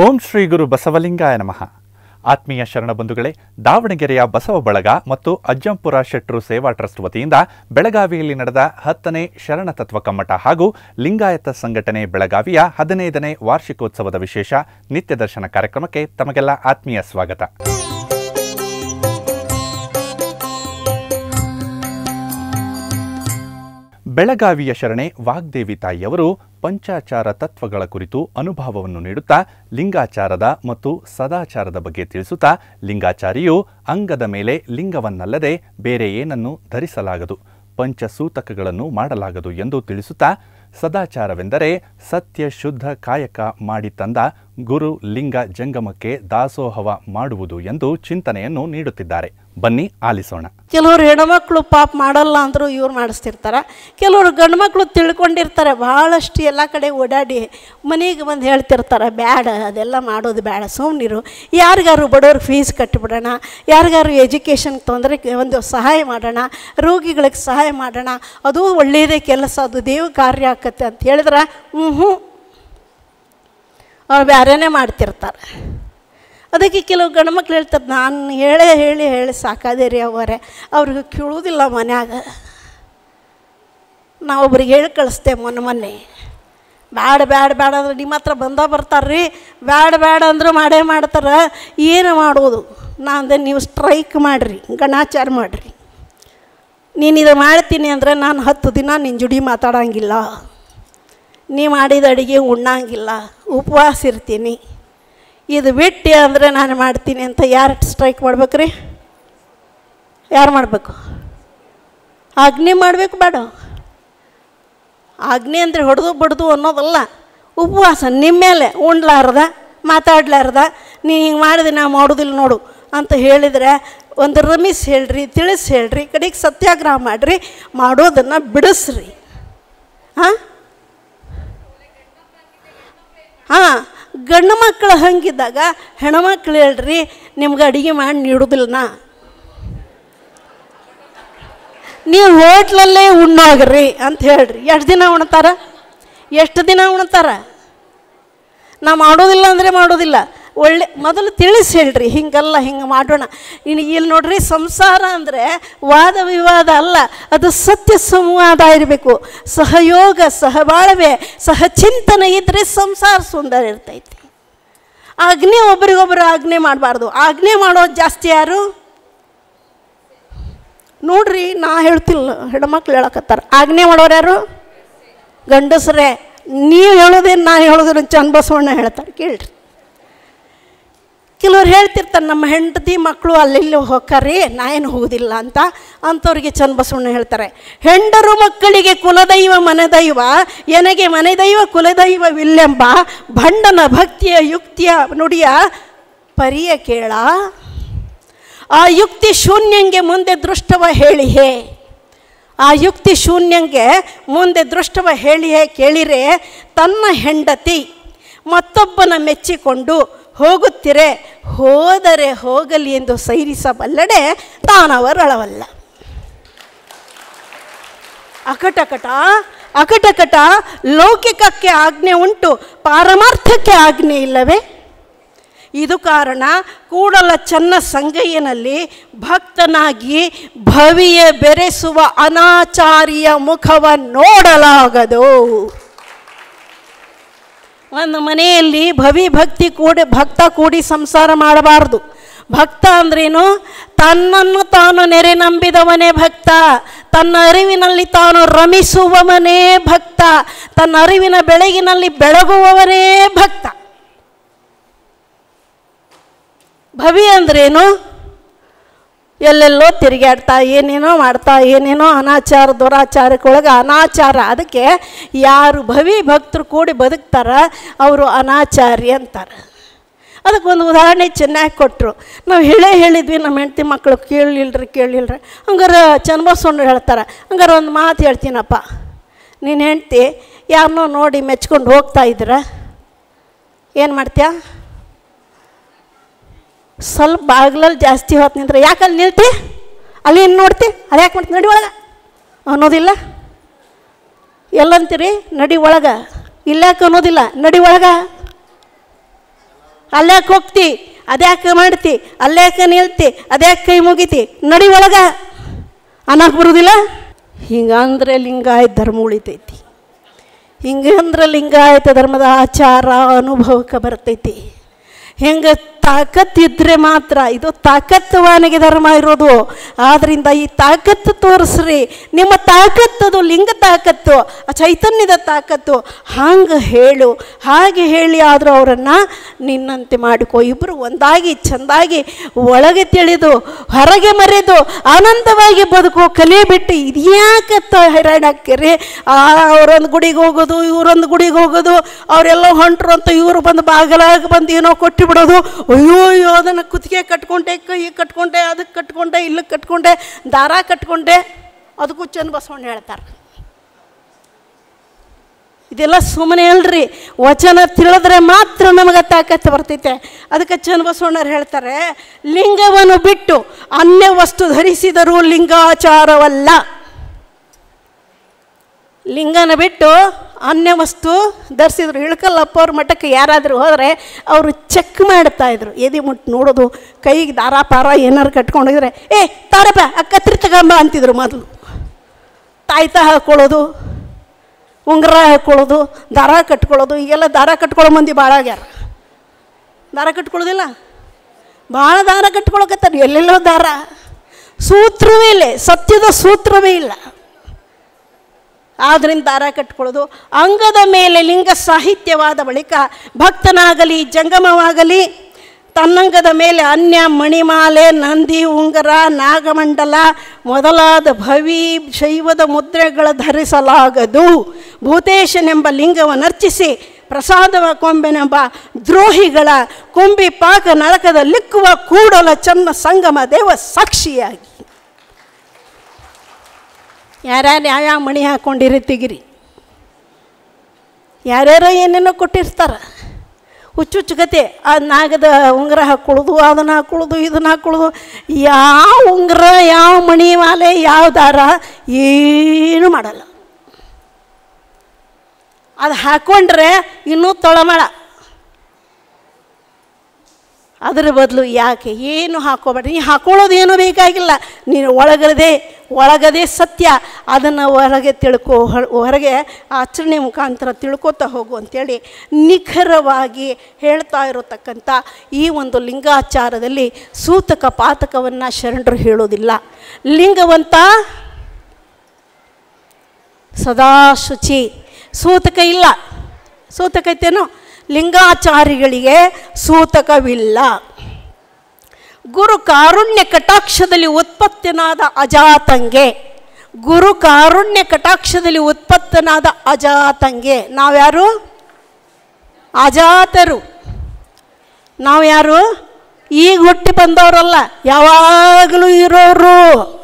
ಓಂ ಶ್ರೀ ಗುರು ಬಸವಲಿಂಗಾಯ ನಮಃ ಆತ್ಮೀಯ ಶರಣ ಬಂಧುಗಳೇ ದಾವಣಗೆರೆಯ ಬಸವ ಬಳಗ ಮತ್ತು ಅಜ್ಜಂಪುರ ಶೆಟ್ರು ಸೇವಾ ಟ್ರಸ್ಟ್ ವತಿಯಿಂದ ಬೆಳಗಾವಿಯಲ್ಲಿ ನಡೆದ ಹತ್ತನೇ ಶರಣ ತತ್ವ ಕಮ್ಮಟ ಹಾಗೂ ಲಿಂಗಾಯತ ಸಂಘಟನೆ ಬೆಳಗಾವಿಯ ಹದಿನೈದನೇ ವಾರ್ಷಿಕೋತ್ಸವದ ವಿಶೇಷ ನಿತ್ಯ ದರ್ಶನ ಕಾರ್ಯಕ್ರಮಕ್ಕೆ ತಮಗೆಲ್ಲ ಆತ್ಮೀಯ ಸ್ವಾಗತ ಬೆಳಗಾವಿಯ ಶರಣೆ ವಾಗ್ದೇವಿ ತಾಯಿಯವರು ಪಂಚಾಚಾರ ತತ್ವಗಳ ಕುರಿತು ಅನುಭವವನ್ನು ನೀಡುತ್ತಾ ಲಿಂಗಾಚಾರದ ಮತ್ತು ಸದಾಚಾರದ ಬಗ್ಗೆ ತಿಳಿಸುತ್ತಾ ಲಿಂಗಾಚಾರಿಯು ಅಂಗದ ಮೇಲೆ ಲಿಂಗವನ್ನಲ್ಲದೆ ಬೇರೆ ಏನನ್ನು ಧರಿಸಲಾಗದು ಪಂಚಸೂತಕಗಳನ್ನು ಮಾಡಲಾಗದು ಎಂದು ತಿಳಿಸುತ್ತಾ ಸದಾಚಾರವೆಂದರೆ ಸತ್ಯ ಶುದ್ಧ ಕಾಯಕ ಮಾಡಿ ತಂದ ಗುರು ಲಿಂಗ ಜಂಗಮಕ್ಕೆ ದಾಸೋಹವ ಮಾಡುವುದು ಎಂದು ಚಿಂತನೆಯನ್ನು ನೀಡುತ್ತಿದ್ದಾರೆ ಬನ್ನಿ ಆಲಿಸೋಣ ಕೆಲವರು ಹೆಣ್ಮಕ್ಳು ಪಾಪ ಮಾಡಲ್ಲ ಅಂದರೂ ಇವ್ರು ಮಾಡಿಸ್ತಿರ್ತಾರೆ ಕೆಲವರು ಗಂಡು ಮಕ್ಕಳು ತಿಳ್ಕೊಂಡಿರ್ತಾರೆ ಭಾಳಷ್ಟು ಎಲ್ಲ ಕಡೆ ಓಡಾಡಿ ಮನೆಗೆ ಬಂದು ಹೇಳ್ತಿರ್ತಾರೆ ಬ್ಯಾಡ ಅದೆಲ್ಲ ಮಾಡೋದು ಬೇಡ ಸುಮ್ಮನಿರು ಯಾರಿಗಾರು ಬಡವ್ರಿಗೆ ಫೀಸ್ ಕಟ್ಟಿಬಿಡೋಣ ಯಾರಿಗಾರು ಎಜುಕೇಷನ್ ತೊಂದರೆ ಒಂದು ಸಹಾಯ ಮಾಡೋಣ ರೋಗಿಗಳಿಗೆ ಸಹಾಯ ಮಾಡೋಣ ಅದು ಒಳ್ಳೆಯದೇ ಕೆಲಸ ಅದು ದೇವ ಕಾರ್ಯ ಆಕತ್ತೆ ಅಂತ ಹೇಳಿದ್ರೆ ಹ್ಞೂ ಹ್ಞೂ ಅವ್ರು ಬೇರೆನೇ ಮಾಡ್ತಿರ್ತಾರೆ ಅದಕ್ಕೆ ಕೆಲವು ಗಂಡು ಮಕ್ಳು ಹೇಳ್ತಾರೆ ನಾನು ಹೇಳೇ ಹೇಳಿ ಹೇಳಿ ಸಾಕಾದೆ ರೀ ಅವರೇ ಅವ್ರಿಗೆ ಕೇಳೋದಿಲ್ಲ ಮನ್ಯಾಗ ನಾವು ಒಬ್ರಿಗೆ ಹೇಳಿ ಕಳಿಸ್ತೇವೆ ಮೊನ್ನೆ ಮೊನ್ನೆ ಬ್ಯಾಡ ಬ್ಯಾಡ ಬ್ಯಾಡ ಅಂದ್ರೆ ನಿಮ್ಮ ಹತ್ರ ಬಂದ ಬರ್ತಾರೆ ರೀ ಬ್ಯಾಡ ಬ್ಯಾಡ ಅಂದ್ರೆ ಮಾಡೇ ಮಾಡ್ತಾರೆ ಏನು ಮಾಡೋದು ನಾ ಅಂದೆ ನೀವು ಸ್ಟ್ರೈಕ್ ಮಾಡಿರಿ ಗಣಾಚಾರ ಮಾಡಿರಿ ನೀನು ಇದು ಮಾಡ್ತೀನಿ ಅಂದರೆ ನಾನು ಹತ್ತು ದಿನ ನಿನ್ನ ಜುಡಿ ಮಾತಾಡೋಂಗಿಲ್ಲ ನೀ ಮಾಡಿದ ಅಡುಗೆ ಉಣ್ಣಂಗಿಲ್ಲ ಉಪವಾಸ ಇರ್ತೀನಿ ಇದು ಬಿಟ್ಟು ಅಂದರೆ ನಾನು ಮಾಡ್ತೀನಿ ಅಂತ ಯಾರು ಸ್ಟ್ರೈಕ್ ಮಾಡ್ಬೇಕ್ರಿ ಯಾರು ಮಾಡಬೇಕು ಆಜ್ಞೆ ಮಾಡಬೇಕು ಬೇಡ ಆಜ್ಞೆ ಅಂದರೆ ಹೊಡೆದು ಬಡ್ದು ಅನ್ನೋದಲ್ಲ ಉಪವಾಸ ನಿಮ್ಮ ಮೇಲೆ ಉಣ್ಲಾರ್ದ ಮಾತಾಡ್ಲಾರ್ದ ನೀ ಹಿಂಗೆ ಮಾಡಿದೆ ನಾ ಮಾಡೋದಿಲ್ಲ ನೋಡು ಅಂತ ಹೇಳಿದರೆ ಒಂದು ರಮಿಸ್ ಹೇಳ್ರಿ ತಿಳಿಸಿ ಹೇಳ್ರಿ ಕಡೆಗೆ ಸತ್ಯಾಗ್ರಹ ಮಾಡಿರಿ ಮಾಡೋದನ್ನು ಬಿಡಿಸ್ರಿ ಹಾಂ ಹಾಂ ಗಂಡು ಮಕ್ಕಳು ಹಂಗಿದ್ದಾಗ ಹೆಣ್ಮಕ್ಳು ಹೇಳ್ರಿ ನಿಮ್ಗೆ ಅಡುಗೆ ಮಾಡಿ ನೀಡೋದಿಲ್ಲ ನಾ ನೀವು ಹೋಟ್ಲಲ್ಲೇ ಉಣ್ಣೋಗ್ರಿ ಅಂತ ಹೇಳ್ರಿ ಎಷ್ಟು ದಿನ ಉಣ್ತಾರ ಎಷ್ಟು ದಿನ ಉಣ್ತಾರ ನಾ ಮಾಡೋದಿಲ್ಲ ಅಂದರೆ ಮಾಡೋದಿಲ್ಲ ಒಳ್ಳೆ ಮೊದಲು ತಿಳಿಸಿ ಹೇಳ್ರಿ ಹಿಂಗಲ್ಲ ಹಿಂಗೆ ಮಾಡೋಣ ಇನ್ನು ಇಲ್ಲಿ ನೋಡ್ರಿ ಸಂಸಾರ ಅಂದರೆ ವಾದ ವಿವಾದ ಅಲ್ಲ ಅದು ಸತ್ಯ ಸಂವಾದ ಇರಬೇಕು ಸಹಯೋಗ ಸಹಬಾಳ್ವೆ ಸಹಚಿಂತನೆ ಇದ್ದರೆ ಸಂಸಾರ ಸುಂದರ ಇರ್ತೈತಿ ಆಜ್ಞೆ ಒಬ್ರಿಗೊಬ್ರು ಆಜ್ಞೆ ಮಾಡಬಾರ್ದು ಆಜ್ಞೆ ಮಾಡೋದು ಜಾಸ್ತಿ ಯಾರು ನೋಡ್ರಿ ನಾ ಹೇಳ್ತಿಲ್ಲ ಹೆಣ್ಮಕ್ಳು ಹೇಳಕತ್ತಾರ ಆಜ್ಞೆ ಮಾಡೋರು ಯಾರು ಗಂಡಸ್ರೇ ನೀವು ಹೇಳೋದೇನು ನಾ ಹೇಳೋದೇನು ಚಂದ ಬಸವಣ್ಣ ಹೇಳ್ತಾರೆ ಕೇಳ್ರಿ ಕೆಲವ್ರು ಹೇಳ್ತಿರ್ತಾರೆ ನಮ್ಮ ಹೆಂಡತಿ ಮಕ್ಕಳು ಅಲ್ಲೆಲ್ಲಿ ಹೋಗ್ಕಾರಿ ನಾ ಏನು ಹೋಗೋದಿಲ್ಲ ಅಂತ ಅಂಥವ್ರಿಗೆ ಚಂದ ಬಸವಣ್ಣ ಹೇಳ್ತಾರೆ ಹೆಂಡರು ಮಕ್ಕಳಿಗೆ ಕುಲದೈವ ಮನೆದೈವ ಎನಗೆ ಮನೆದೈವ ಕುಲದೈವವಿಲ್ಲೆಂಬ ಭಂಡನ ಭಕ್ತಿಯ ಯುಕ್ತಿಯ ನುಡಿಯ ಪರಿಯ ಕೇಳ ಆ ಯುಕ್ತಿ ಶೂನ್ಯಂಗೆ ಮುಂದೆ ದೃಷ್ಟವ ಹೇಳಿ ಹೇ ಆ ಯುಕ್ತಿ ಶೂನ್ಯಂಗೆ ಮುಂದೆ ದೃಷ್ಟವ ಹೇಳಿ ಹೇ ಕೇಳಿರೆ ತನ್ನ ಹೆಂಡತಿ ಮತ್ತೊಬ್ಬನ ಮೆಚ್ಚಿಕೊಂಡು ಹೋಗುತ್ತಿರೆ ಹೋದರೆ ಹೋಗಲಿ ಎಂದು ಸೈರಿಸಬಲ್ಲಡೆ ತಾನವರಳವಲ್ಲ ಅಕಟಕಟ ಅಕಟಕಟ ಲೌಕಿಕಕ್ಕೆ ಆಜ್ಞೆ ಉಂಟು ಪಾರಮಾರ್ಥಕ್ಕೆ ಆಜ್ಞೆ ಇಲ್ಲವೇ ಇದು ಕಾರಣ ಕೂಡಲ ಚನ್ನ ಸಂಗಯ್ಯನಲ್ಲಿ ಭಕ್ತನಾಗಿ ಭವಿಯ ಬೆರೆಸುವ ಅನಾಚಾರಿಯ ಮುಖವ ನೋಡಲಾಗದು ಒಂದು ಮನೆಯಲ್ಲಿ ಭವಿ ಭಕ್ತಿ ಕೂಡಿ ಭಕ್ತ ಕೂಡಿ ಸಂಸಾರ ಮಾಡಬಾರ್ದು ಭಕ್ತ ಅಂದ್ರೇನು ತನ್ನನ್ನು ತಾನು ನೆರೆ ನಂಬಿದವನೇ ಭಕ್ತ ತನ್ನ ಅರಿವಿನಲ್ಲಿ ತಾನು ರಮಿಸುವವನೇ ಭಕ್ತ ತನ್ನ ಅರಿವಿನ ಬೆಳಗಿನಲ್ಲಿ ಬೆಳಗುವವನೇ ಭಕ್ತ ಭವಿ ಅಂದ್ರೇನು ಎಲ್ಲೆಲ್ಲೋ ತಿರುಗಾಡ್ತಾ ಏನೇನೋ ಮಾಡ್ತಾ ಏನೇನೋ ಅನಾಚಾರ ದುರಾಚಾರಕ್ಕೊಳಗೆ ಅನಾಚಾರ ಅದಕ್ಕೆ ಯಾರು ಭವಿ ಭಕ್ತರು ಕೂಡಿ ಬದುಕ್ತಾರ ಅವರು ಅನಾಚಾರಿ ಅಂತಾರೆ ಅದಕ್ಕೊಂದು ಉದಾಹರಣೆ ಚೆನ್ನಾಗಿ ಕೊಟ್ಟರು ನಾವು ಹೇಳೇ ಹೇಳಿದ್ವಿ ನಮ್ಮ ಹೆಂಡತಿ ಮಕ್ಕಳು ಕೇಳಿಲ್ರಿ ಕೇಳಿಲ್ರಿ ಹಂಗಾರೆ ಚನ್ನಬಸವಣ್ಣ ಹೇಳ್ತಾರೆ ಹಂಗಾರೆ ಒಂದು ಮಾತು ಹೇಳ್ತೀನಪ್ಪ ನೀನು ಹೆಂಡ್ತಿ ಯಾರನ್ನೋ ನೋಡಿ ಮೆಚ್ಕೊಂಡು ಹೋಗ್ತಾ ಇದ್ರ ಏನು ಮಾಡ್ತೀಯ ಸ್ವಲ್ಪ ಬಾಗ್ಲಲ್ಲಿ ಜಾಸ್ತಿ ಹೊತ್ತು ನಿಂತ್ರೆ ಯಾಕೆ ಅಲ್ಲಿ ನಿಲ್ತಿ ಅಲ್ಲಿ ಏನು ನೋಡ್ತಿ ಅಲ್ಲಿ ಯಾಕೆ ಮಾಡ್ತಿ ನಡಿ ಒಳಗೆ ಅನ್ನೋದಿಲ್ಲ ಎಲ್ಲಂತೀರಿ ನಡಿ ಒಳಗೆ ಇಲ್ಲಾಕೆ ಅನ್ನೋದಿಲ್ಲ ನಡಿ ಒಳಗೆ ಅಲ್ಯಾಕೆ ಹೋಗ್ತಿ ಅದ್ಯಾಕೆ ಮಾಡ್ತಿ ಅಲ್ಯಾಕೆ ನಿಲ್ತಿ ಅದ್ಯಾಕೆ ಕೈ ಮುಗಿತಿ ನಡಿ ಒಳಗ ಅನ್ನಕ್ಕೆ ಬರುವುದಿಲ್ಲ ಹಿಂಗಂದ್ರೆ ಲಿಂಗಾಯತ ಧರ್ಮ ಉಳಿತೈತಿ ಹಿಂಗಂದ್ರೆ ಲಿಂಗಾಯತ ಧರ್ಮದ ಆಚಾರ ಅನುಭವಕ್ಕೆ ಬರ್ತೈತಿ ಹೆಂಗೆ ತಾಕತ್ತಿದ್ರೆ ಮಾತ್ರ ಇದು ತಾಕತ್ತುವಾನಿಗೆ ಧರ್ಮ ಇರೋದು ಆದ್ದರಿಂದ ಈ ತಾಕತ್ತು ತೋರಿಸ್ರಿ ನಿಮ್ಮ ತಾಕತ್ತದು ಲಿಂಗ ತಾಕತ್ತು ಆ ಚೈತನ್ಯದ ತಾಕತ್ತು ಹಂಗೆ ಹೇಳು ಹಾಗೆ ಹೇಳಿ ಆದರೂ ಅವರನ್ನು ನಿನ್ನಂತೆ ಮಾಡಿಕೊ ಇಬ್ಬರು ಒಂದಾಗಿ ಚೆಂದಾಗಿ ಒಳಗೆ ತಿಳಿದು ಹೊರಗೆ ಮರೆದು ಆನಂದವಾಗಿ ಬದುಕೋ ಕಲೆ ಬಿಟ್ಟು ಇದ್ಯಾಕತ್ತ ಹೈರಾಣಾಕ್ಕಿರಿ ಅವರೊಂದು ಗುಡಿಗೆ ಹೋಗೋದು ಇವರೊಂದು ಗುಡಿಗೆ ಹೋಗೋದು ಅವರೆಲ್ಲ ಹೊಂಟ್ರು ಅಂತ ಇವರು ಬಂದು ಬಾಗಲಾಗ ಬಂದು ಏನೋ ಕೊಟ್ಟು ಬಿಡೋದು ಅಯ್ಯೋ ಅಯ್ಯೋ ಅದನ್ನು ಕುತ್ತಿಗೆ ಕಟ್ಕೊಂಡೆ ಕೈ ಕಟ್ಕೊಂಡೆ ಅದಕ್ಕೆ ಕಟ್ಕೊಂಡೆ ಇಲ್ಲಕ್ಕೆ ಕಟ್ಕೊಂಡೆ ದಾರ ಕಟ್ಕೊಂಡೆ ಅದಕ್ಕೂ ಚಂದ ಬಸವಣ್ಣ ಹೇಳ್ತಾರೆ ಇದೆಲ್ಲ ಸುಮ್ಮನೆ ಅಲ್ರಿ ವಚನ ತಿಳಿದ್ರೆ ಮಾತ್ರ ನಮಗೆ ತಾಕತ್ತು ಬರ್ತೈತೆ ಅದಕ್ಕೆ ಚನ್ನ ಬಸವಣ್ಣರು ಹೇಳ್ತಾರೆ ಲಿಂಗವನ್ನು ಬಿಟ್ಟು ಅನ್ಯ ವಸ್ತು ಧರಿಸಿದರೂ ಲಿಂಗಾಚಾರವಲ್ಲ ಲಿಂಗನ ಬಿಟ್ಟು ಅನ್ಯ ವಸ್ತು ಧರಿಸಿದ್ರು ಇಳ್ಕಲ್ಲಪ್ಪ ಅವ್ರ ಮಠಕ್ಕೆ ಯಾರಾದರೂ ಹೋದರೆ ಅವರು ಚೆಕ್ ಮಾಡ್ತಾ ಇದ್ರು ಎದೆ ಮುಟ್ಟು ನೋಡೋದು ಕೈಗೆ ದಾರ ಪಾರ ಏನಾರು ಕಟ್ಕೊಂಡಿದ್ರೆ ಏ ತಾರಪ್ಪ ಆ ಕತ್ರಿ ತಗೊಂಬ ಅಂತಿದ್ರು ಮೊದಲು ತಾಯ್ತ ಹಾಕ್ಕೊಳ್ಳೋದು ಉಂಗುರ ಹಾಕ್ಕೊಳ್ಳೋದು ದಾರ ಕಟ್ಕೊಳ್ಳೋದು ಈಗೆಲ್ಲ ದಾರ ಕಟ್ಕೊಳ್ಳೋ ಮಂದಿ ಭಾಳ ಆಗ್ಯಾರ ದಾರ ಕಟ್ಕೊಳ್ಳೋದಿಲ್ಲ ಭಾಳ ದಾರ ಕಟ್ಕೊಳಕತ್ತಾರೆ ಎಲ್ಲೆಲ್ಲೋ ದಾರ ಸೂತ್ರವೇ ಇಲ್ಲ ಸತ್ಯದ ಸೂತ್ರವೇ ಇಲ್ಲ ಆದ್ದರಿಂದ ದಾರ ಕಟ್ಕೊಳ್ಳೋದು ಅಂಗದ ಮೇಲೆ ಲಿಂಗ ಸಾಹಿತ್ಯವಾದ ಬಳಿಕ ಭಕ್ತನಾಗಲಿ ಜಂಗಮವಾಗಲಿ ತನ್ನಂಗದ ಮೇಲೆ ಅನ್ಯ ಮಣಿಮಾಲೆ ನಂದಿ ಉಂಗರ ನಾಗಮಂಡಲ ಮೊದಲಾದ ಭವಿ ಶೈವದ ಮುದ್ರೆಗಳ ಧರಿಸಲಾಗದು ಭೂತೇಶನೆಂಬ ಲಿಂಗವನ್ನು ಅರ್ಚಿಸಿ ಪ್ರಸಾದವ ಕೊಂಬೆನೆಂಬ ದ್ರೋಹಿಗಳ ಕೊಂಬಿ ಪಾಕ ನರಕದ ಲಿಕ್ಕುವ ಕೂಡಲ ಚನ್ನ ಸಂಗಮ ದೇವ ಸಾಕ್ಷಿಯಾಗಿ ಯಾರ್ಯಾರು ಯಾವ್ಯಾವ ಮಣಿ ಹಾಕ್ಕೊಂಡಿರಿ ತೆಗಿರಿ ಯಾರ್ಯಾರೋ ಏನೇನೋ ಕೊಟ್ಟಿರ್ತಾರೆ ಹುಚ್ಚುಚ್ಚು ಕತೆ ಆ ನಾಗದ ಉಂಗುರ ಹಾಕ್ಕೊಳ್ಳೋದು ಅದನ್ನು ಹಾಕ್ಕೊಳ್ಳೋದು ಇದನ್ನು ಹಾಕ್ಕೊಳ್ಳೋದು ಯಾವ ಉಂಗುರ ಯಾವ ಮಣಿ ಮಾಲೆ ಯಾವ ದಾರ ಏನು ಮಾಡಲ್ಲ ಅದು ಹಾಕ್ಕೊಂಡ್ರೆ ಇನ್ನೂ ತೊಳಮಳ ಅದರ ಬದಲು ಯಾಕೆ ಏನು ಹಾಕೋಬೇಡ್ರಿ ನೀ ಹಾಕೊಳ್ಳೋದು ಏನೂ ಬೇಕಾಗಿಲ್ಲ ನೀನು ಒಳಗದೆ ಒಳಗದೆ ಸತ್ಯ ಅದನ್ನು ಹೊರಗೆ ತಿಳ್ಕೊ ಹೊರ- ಹೊರಗೆ ಆಚರಣೆ ಮುಖಾಂತರ ತಿಳ್ಕೊತಾ ಹೋಗು ಅಂತೇಳಿ ನಿಖರವಾಗಿ ಹೇಳ್ತಾ ಇರತಕ್ಕಂಥ ಈ ಒಂದು ಲಿಂಗಾಚಾರದಲ್ಲಿ ಸೂತಕ ಪಾತಕವನ್ನು ಶರಣರು ಹೇಳೋದಿಲ್ಲ ಲಿಂಗವಂತ ಸದಾ ಶುಚಿ ಸೂತಕ ಇಲ್ಲ ಸೂತಕ ಐತೇನೋ ಲಿಂಗಾಚಾರಿಗಳಿಗೆ ಸೂತಕವಿಲ್ಲ ಗುರು ಕಾರುಣ್ಯ ಕಟಾಕ್ಷದಲ್ಲಿ ಉತ್ಪತ್ತನಾದ ಅಜಾತಂಗೆ ಗುರು ಕಾರುಣ್ಯ ಕಟಾಕ್ಷದಲ್ಲಿ ಉತ್ಪತ್ತನಾದ ಅಜಾತಂಗೆ ನಾವ್ಯಾರು ಅಜಾತರು ನಾವು ಯಾರು ಈಗ ಹುಟ್ಟಿ ಬಂದವರಲ್ಲ ಯಾವಾಗಲೂ ಇರೋರು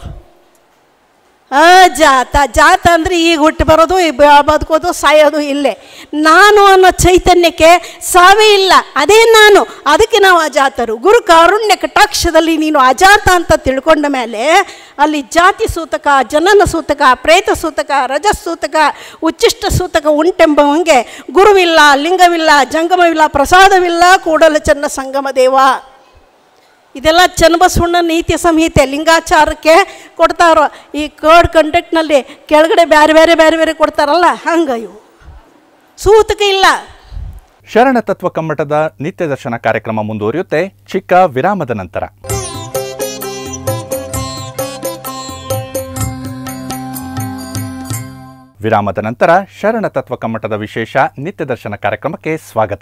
ಅಜಾತ ಜಾತ ಅಂದರೆ ಈಗ ಹುಟ್ಟಿ ಬರೋದು ಈ ಬ- ಬದುಕೋದು ಸಾಯೋದು ಇಲ್ಲೇ ನಾನು ಅನ್ನೋ ಚೈತನ್ಯಕ್ಕೆ ಸಾವೇ ಇಲ್ಲ ಅದೇ ನಾನು ಅದಕ್ಕೆ ನಾವು ಅಜಾತರು ಗುರು ಕಾರುಣ್ಯ ಕಟಾಕ್ಷದಲ್ಲಿ ನೀನು ಅಜಾತ ಅಂತ ತಿಳ್ಕೊಂಡ ಮೇಲೆ ಅಲ್ಲಿ ಜಾತಿ ಸೂತಕ ಜನನ ಸೂತಕ ಪ್ರೇತ ಸೂತಕ ರಜಸ್ ಸೂತಕ ಉಚ್ಚಿಷ್ಟ ಸೂತಕ ಉಂಟೆಂಬವಂಗೆ ಗುರುವಿಲ್ಲ ಲಿಂಗವಿಲ್ಲ ಜಂಗಮವಿಲ್ಲ ಪ್ರಸಾದವಿಲ್ಲ ಕೂಡಲ ಚನ್ನ ಸಂಗಮ ದೇವ ಇದೆಲ್ಲ ಚನ್ನಬಸವಣ್ಣ ನೀತಿ ಸಂಹಿತೆ ಲಿಂಗಾಚಾರಕ್ಕೆ ಕೊಡ್ತಾರೋ ಈ ಕೋಡ್ ಕಂಡಕ್ಟ್ನಲ್ಲಿ ಕೆಳಗಡೆ ಬೇರೆ ಬೇರೆ ಬೇರೆ ಬೇರೆ ಕೊಡ್ತಾರಲ್ಲ ಹಂಗ ಇವು ಸೂತಕ ಇಲ್ಲ ಶರಣ ತತ್ವ ಕಮ್ಮಟದ ನಿತ್ಯ ದರ್ಶನ ಕಾರ್ಯಕ್ರಮ ಮುಂದುವರಿಯುತ್ತೆ ಚಿಕ್ಕ ವಿರಾಮದ ನಂತರ ವಿರಾಮದ ನಂತರ ಶರಣ ತತ್ವ ಕಮ್ಮಟದ ವಿಶೇಷ ನಿತ್ಯ ದರ್ಶನ ಕಾರ್ಯಕ್ರಮಕ್ಕೆ ಸ್ವಾಗತ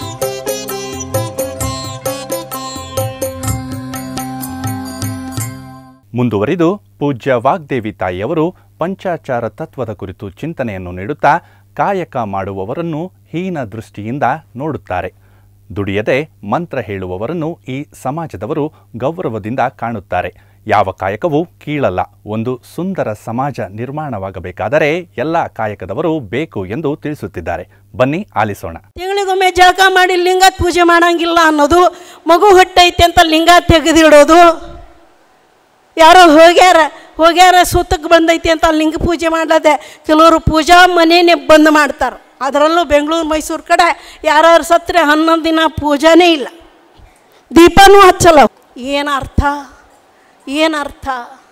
ಮುಂದುವರಿದು ಪೂಜ್ಯ ವಾಗ್ದೇವಿ ತಾಯಿಯವರು ಪಂಚಾಚಾರ ತತ್ವದ ಕುರಿತು ಚಿಂತನೆಯನ್ನು ನೀಡುತ್ತಾ ಕಾಯಕ ಮಾಡುವವರನ್ನು ಹೀನ ದೃಷ್ಟಿಯಿಂದ ನೋಡುತ್ತಾರೆ ದುಡಿಯದೆ ಮಂತ್ರ ಹೇಳುವವರನ್ನು ಈ ಸಮಾಜದವರು ಗೌರವದಿಂದ ಕಾಣುತ್ತಾರೆ ಯಾವ ಕಾಯಕವೂ ಕೀಳಲ್ಲ ಒಂದು ಸುಂದರ ಸಮಾಜ ನಿರ್ಮಾಣವಾಗಬೇಕಾದರೆ ಎಲ್ಲ ಕಾಯಕದವರು ಬೇಕು ಎಂದು ತಿಳಿಸುತ್ತಿದ್ದಾರೆ ಬನ್ನಿ ಆಲಿಸೋಣ ತಿಂಗಳಿಗೊಮ್ಮೆ ಜಳಕ ಮಾಡಿ ಲಿಂಗ ಪೂಜೆ ಮಾಡಂಗಿಲ್ಲ ಅನ್ನೋದು ಮಗು ಹೊಟ್ಟೈತೆ ಅಂತ ಲಿಂಗ ತೆಗೆದಿಡೋದು ಯಾರೋ ಹೋಗ್ಯಾರ ಹೋಗ್ಯಾರ ಸುತ್ತಕ್ಕೆ ಬಂದೈತಿ ಅಂತ ಲಿಂಗ ಪೂಜೆ ಮಾಡದೆ ಕೆಲವರು ಪೂಜಾ ಮನೇನೆ ಬಂದ್ ಮಾಡ್ತಾರೆ ಅದರಲ್ಲೂ ಬೆಂಗಳೂರು ಮೈಸೂರು ಕಡೆ ಯಾರ್ಯಾರು ಸತ್ತರೆ ಹನ್ನೊಂದು ದಿನ ಪೂಜಾನೇ ಇಲ್ಲ ದೀಪನೂ ಹಚ್ಚಲ್ಲ ಏನು ಅರ್ಥ ಏನು ಅರ್ಥ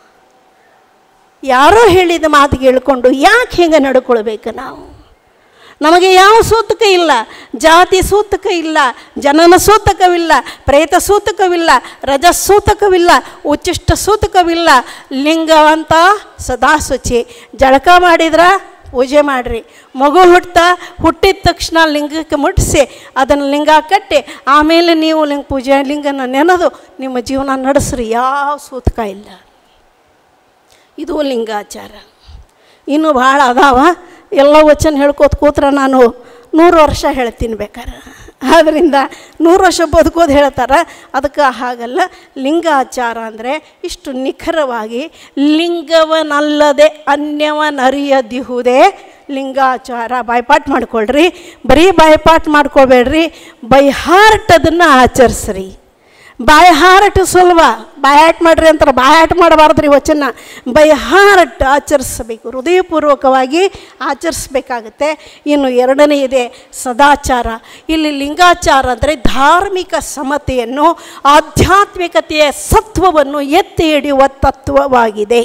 ಯಾರೋ ಹೇಳಿದ ಮಾತಿಗೆ ಹೇಳ್ಕೊಂಡು ಯಾಕೆ ಹಿಂಗೆ ನಡ್ಕೊಳ್ಬೇಕು ನಾವು ನಮಗೆ ಯಾವ ಸೂತಕ ಇಲ್ಲ ಜಾತಿ ಸೂತಕ ಇಲ್ಲ ಜನನ ಸೂತಕವಿಲ್ಲ ಪ್ರೇತ ಸೂತಕವಿಲ್ಲ ರಜ ಸೂತಕವಿಲ್ಲ ಉಚ್ಚಿಷ್ಟ ಸೂತಕವಿಲ್ಲ ಲಿಂಗವಂತ ಸದಾ ಶುಚಿ ಜಳಕ ಮಾಡಿದ್ರ ಪೂಜೆ ಮಾಡಿರಿ ಮಗು ಹುಟ್ತಾ ಹುಟ್ಟಿದ ತಕ್ಷಣ ಲಿಂಗಕ್ಕೆ ಮುಟ್ಟಿಸಿ ಅದನ್ನು ಲಿಂಗ ಕಟ್ಟಿ ಆಮೇಲೆ ನೀವು ಲಿಂಗ ಪೂಜೆ ಲಿಂಗನ ನೆನೆದು ನಿಮ್ಮ ಜೀವನ ನಡೆಸ್ರಿ ಯಾವ ಸೂತಕ ಇಲ್ಲ ಇದು ಲಿಂಗಾಚಾರ ಇನ್ನೂ ಭಾಳ ಅದಾವ ಎಲ್ಲ ವಚನ ಹೇಳ್ಕೋತ ಕೂತ್ರೆ ನಾನು ನೂರು ವರ್ಷ ಹೇಳ್ತೀನಿ ಬೇಕಾರೆ ಆದ್ದರಿಂದ ನೂರು ವರ್ಷ ಬದುಕೋದು ಹೇಳ್ತಾರೆ ಅದಕ್ಕೆ ಹಾಗಲ್ಲ ಲಿಂಗಾಚಾರ ಅಂದರೆ ಇಷ್ಟು ನಿಖರವಾಗಿ ಲಿಂಗವನಲ್ಲದೆ ಅನ್ಯವನರಿಯದಿಹುದೇ ಲಿಂಗಾಚಾರ ಬಾಯ್ಪಾಟ್ ಮಾಡ್ಕೊಳ್ರಿ ಬರೀ ಬಾಯ್ಪಾಟ್ ಮಾಡ್ಕೊಳ್ಬೇಡ್ರಿ ಬೈ ಹಾರ್ಟ್ ಅದನ್ನು ಆಚರಿಸ್ರಿ ಬಾಯ್ ಹಾರ್ಟ್ ಸುಲಭ ಬಾಯಾಟ್ ಮಾಡ್ರಿ ಅಂತಾರೆ ಬಾಯಾಟ್ ಮಾಡಬಾರ್ದು ರೀ ವಚನ ಬೈ ಹಾರ್ಟ್ ಆಚರಿಸಬೇಕು ಹೃದಯಪೂರ್ವಕವಾಗಿ ಆಚರಿಸ್ಬೇಕಾಗತ್ತೆ ಇನ್ನು ಎರಡನೇ ಇದೆ ಸದಾಚಾರ ಇಲ್ಲಿ ಲಿಂಗಾಚಾರ ಅಂದರೆ ಧಾರ್ಮಿಕ ಸಮತೆಯನ್ನು ಆಧ್ಯಾತ್ಮಿಕತೆಯ ಸತ್ವವನ್ನು ಎತ್ತಿ ಹಿಡಿಯುವ ತತ್ವವಾಗಿದೆ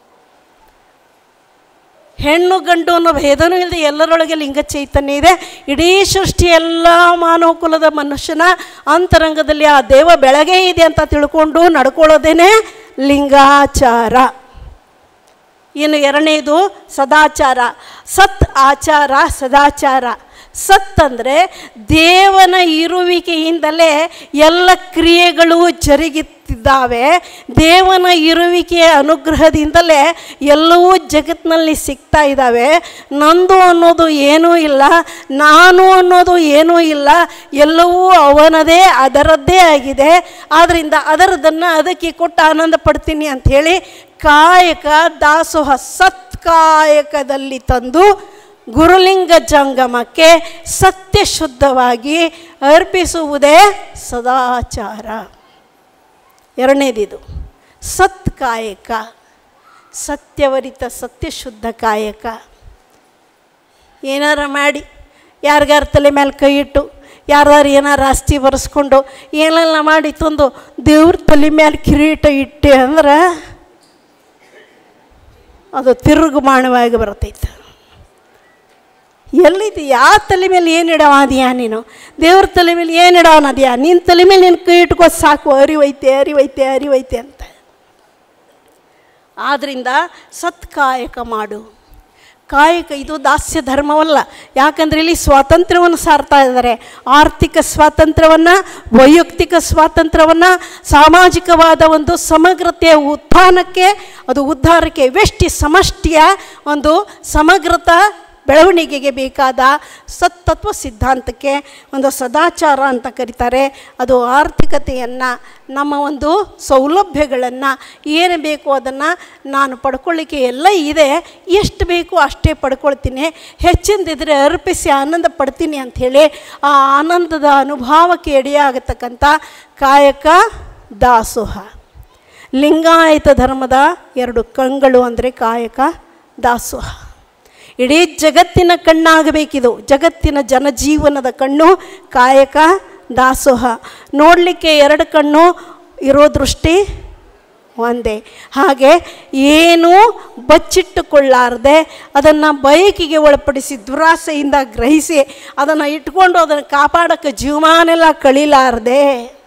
ಹೆಣ್ಣು ಗಂಡು ಅನ್ನೋ ಭೇದನೂ ಇಲ್ಲದೆ ಎಲ್ಲರೊಳಗೆ ಲಿಂಗ ಚೈತನ್ಯ ಇದೆ ಇಡೀ ಸೃಷ್ಟಿ ಎಲ್ಲ ಮಾನವ ಕುಲದ ಮನುಷ್ಯನ ಅಂತರಂಗದಲ್ಲಿ ಆ ದೇವ ಬೆಳಗ್ಗೆ ಇದೆ ಅಂತ ತಿಳ್ಕೊಂಡು ನಡ್ಕೊಳ್ಳೋದೇನೆ ಲಿಂಗಾಚಾರ ಇನ್ನು ಎರಡನೇದು ಸದಾಚಾರ ಸತ್ ಆಚಾರ ಸದಾಚಾರ ಸತ್ ಅಂದರೆ ದೇವನ ಇರುವಿಕೆಯಿಂದಲೇ ಎಲ್ಲ ಕ್ರಿಯೆಗಳು ಜರುಗುತ್ತಿದ್ದಾವೆ ದೇವನ ಇರುವಿಕೆಯ ಅನುಗ್ರಹದಿಂದಲೇ ಎಲ್ಲವೂ ಜಗತ್ತಿನಲ್ಲಿ ಸಿಗ್ತಾ ಇದ್ದಾವೆ ನಂದು ಅನ್ನೋದು ಏನೂ ಇಲ್ಲ ನಾನು ಅನ್ನೋದು ಏನೂ ಇಲ್ಲ ಎಲ್ಲವೂ ಅವನದೇ ಅದರದ್ದೇ ಆಗಿದೆ ಆದ್ದರಿಂದ ಅದರದನ್ನು ಅದಕ್ಕೆ ಕೊಟ್ಟು ಆನಂದ ಪಡ್ತೀನಿ ಅಂಥೇಳಿ ಕಾಯಕ ದಾಸೋಹ ಸತ್ಕಾಯಕದಲ್ಲಿ ತಂದು ಗುರುಲಿಂಗ ಜಂಗಮಕ್ಕೆ ಸತ್ಯಶುದ್ಧವಾಗಿ ಅರ್ಪಿಸುವುದೇ ಸದಾಚಾರ ಎರಡನೇದಿದು ಸತ್ ಕಾಯಕ ಸತ್ಯವರಿತ ಸತ್ಯಶುದ್ಧ ಕಾಯಕ ಏನಾರ ಮಾಡಿ ಯಾರಿಗಾರ ತಲೆ ಮೇಲೆ ಕೈ ಇಟ್ಟು ಯಾರ್ದಾರು ಏನಾರು ಆಸ್ತಿ ಬರೆಸ್ಕೊಂಡು ಏನೆಲ್ಲ ಮಾಡಿ ತಂದು ದೇವ್ರ ತಲೆ ಮೇಲೆ ಕಿರೀಟ ಇಟ್ಟೆ ಅಂದ್ರೆ ಅದು ತಿರುಗುಮಾಣವಾಗಿ ಬರ್ತೈತೆ ಎಲ್ಲಿದ್ದು ಯಾವ ತಲೆ ಮೇಲೆ ಏನು ಇಡವ ಅದೀಯಾ ನೀನು ದೇವ್ರ ತಲೆ ಮೇಲೆ ಏನು ಇಡವನ ಅದೀಯಾ ನಿನ್ನ ತಲೆ ಮೇಲೆ ನಿನ್ನ ಕೈ ಇಟ್ಕೋ ಸಾಕು ಅರಿವೈತೆ ಅರಿವೈತೆ ಅರಿವೈತೆ ಅಂತ ಆದ್ದರಿಂದ ಸತ್ಕಾಯಕ ಮಾಡು ಕಾಯಕ ಇದು ದಾಸ್ಯ ಧರ್ಮವಲ್ಲ ಯಾಕಂದರೆ ಇಲ್ಲಿ ಸ್ವಾತಂತ್ರ್ಯವನ್ನು ಸಾರ್ತಾ ಇದ್ದಾರೆ ಆರ್ಥಿಕ ಸ್ವಾತಂತ್ರ್ಯವನ್ನು ವೈಯಕ್ತಿಕ ಸ್ವಾತಂತ್ರ್ಯವನ್ನು ಸಾಮಾಜಿಕವಾದ ಒಂದು ಸಮಗ್ರತೆಯ ಉತ್ಥಾನಕ್ಕೆ ಅದು ಉದ್ಧಾರಕ್ಕೆ ವ್ಯಷ್ಟಿ ಸಮಷ್ಟಿಯ ಒಂದು ಸಮಗ್ರತ ಬೆಳವಣಿಗೆಗೆ ಬೇಕಾದ ಸತ್ತತ್ವ ಸಿದ್ಧಾಂತಕ್ಕೆ ಒಂದು ಸದಾಚಾರ ಅಂತ ಕರೀತಾರೆ ಅದು ಆರ್ಥಿಕತೆಯನ್ನು ನಮ್ಮ ಒಂದು ಸೌಲಭ್ಯಗಳನ್ನು ಏನು ಬೇಕು ಅದನ್ನು ನಾನು ಪಡ್ಕೊಳ್ಳಿಕ್ಕೆ ಎಲ್ಲ ಇದೆ ಎಷ್ಟು ಬೇಕು ಅಷ್ಟೇ ಪಡ್ಕೊಳ್ತೀನಿ ಹೆಚ್ಚಿಂದಿದ್ರೆ ಅರ್ಪಿಸಿ ಆನಂದ ಪಡ್ತೀನಿ ಅಂಥೇಳಿ ಆ ಆನಂದದ ಅನುಭವಕ್ಕೆ ಎಡೆಯಾಗತಕ್ಕಂಥ ಕಾಯಕ ದಾಸೋಹ ಲಿಂಗಾಯತ ಧರ್ಮದ ಎರಡು ಕಂಗಳು ಅಂದರೆ ಕಾಯಕ ದಾಸೋಹ ಇಡೀ ಜಗತ್ತಿನ ಕಣ್ಣಾಗಬೇಕಿದು ಜಗತ್ತಿನ ಜನಜೀವನದ ಕಣ್ಣು ಕಾಯಕ ದಾಸೋಹ ನೋಡಲಿಕ್ಕೆ ಎರಡು ಕಣ್ಣು ಇರೋ ದೃಷ್ಟಿ ಒಂದೇ ಹಾಗೆ ಏನೂ ಬಚ್ಚಿಟ್ಟುಕೊಳ್ಳಾರದೆ ಅದನ್ನು ಬಯಕಿಗೆ ಒಳಪಡಿಸಿ ದುರಾಸೆಯಿಂದ ಗ್ರಹಿಸಿ ಅದನ್ನು ಇಟ್ಕೊಂಡು ಅದನ್ನು ಕಾಪಾಡೋಕ್ಕೆ ಜೀವಮಾನೆಲ್ಲ ಕಳಿಲಾರದೆ